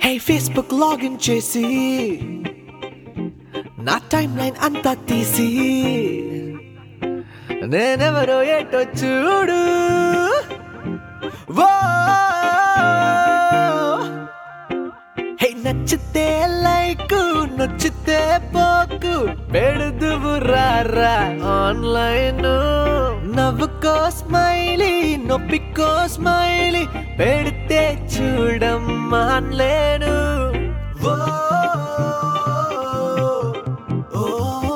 హే Facebook login చేసి నా time line అంతా తీసి నేనెవరో ఏటో చూడు వో హే నచ్చితే లైక్ నచ్చితే పోకు పెడుదువు రారా ఆన్లైన్ నవ్వుకో స్మైలీ నొప్పికో స్మైలీ పెడితే చూడమ్మాన్లేను ఓ ఓ,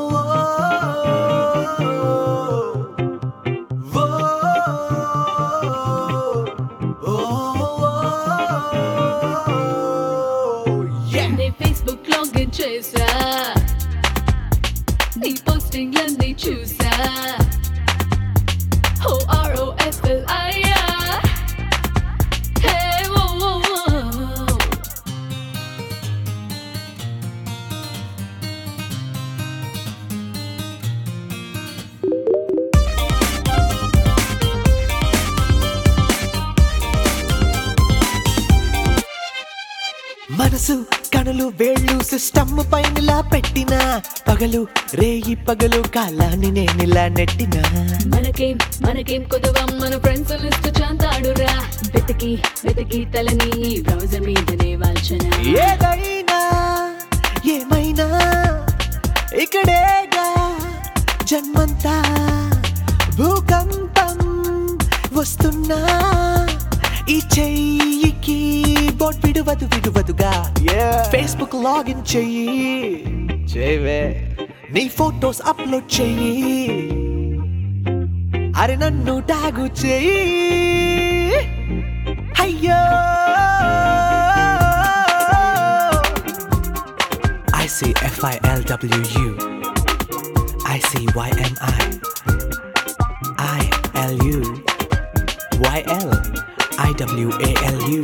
ఓ, ఓ, ఓ, yeah. నీ ఫేస్బుక్ లాగిన్ చేసా నీ పోస్టింగ్లన్నీ చూసా O R O F L I hey ఓ ఓ ఓ మనసు కనులు వేళ్ళు సిస్టమ్ పైనలా పెట్టిన పగలు రేయి పగలు కాలాన్ని నేనిలా నెట్టిన మనకేం మనకేం కొదవం మన ఫ్రెండ్స్ లిస్ట్ చాంతాడురా వెతికి వెతికి తలని బ్రౌజర్ మీదనే వాల్చన ఏదైనా ఏమైనా ఇక్కడేగా జన్మంతా భూకంపం వస్తున్నా ఈ చెయ్యికి బోట్ విడువదు విడువదుగా ఫేస్బుక్ లాగిన్ చెయ్యి చేయవే నీ ఫోటోస్ అప్లోడ్ చెయ్యి అరే నన్ను టాగు చెయ్యి అయ్యో I see F I L W U. I see Y M I. I L U. Y L. I W A L U.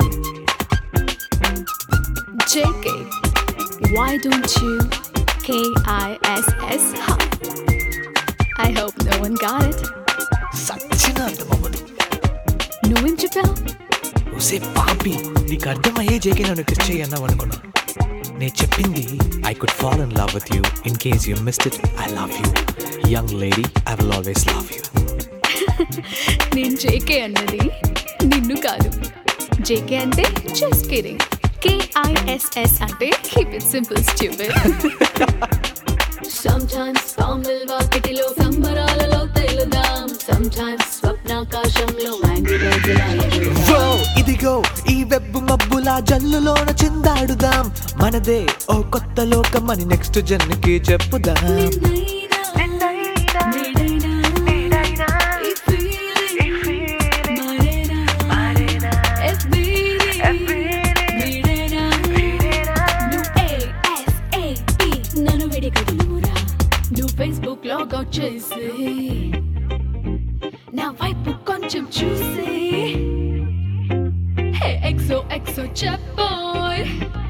JK why don't you K I S S huh? I hope no one got it సచ్చిన అర్థమవ్వదు నువ్వేం చెప్పావు ఒసే పాపి నీకు అర్థమయ్యే JK నన్ను kiss చేయన్నావు అనుకున్నా నేను చెప్పింది I could fall in love with you in case you missed it I love you young lady I will always love you నేను జేకే అన్నది నిన్ను కాదు జేకే అంటే జస్ట్ కిడింగ్ కేఐఎస్ఎస్ అంటే keep it simple stupid Sometimes పాముల్ వాకిటిలో సంబరాలలో తేలుదాం Sometimes స్వప్నాకాశంలో యాంగ్రీ Whoa, ఇదిగో ఈ వెబ్బు మబ్బుల జల్లులోన చిందాడుదాం మనదే ఓ కొత్త లోకం అని నెక్స్ట్ జన్కి చెప్పుదాం ఫేస్బుక్ లాగౌట్ చేసి నా వైపు కొంచెం చూసి హే ఎక్సో ఎక్సో చెప్పోయ్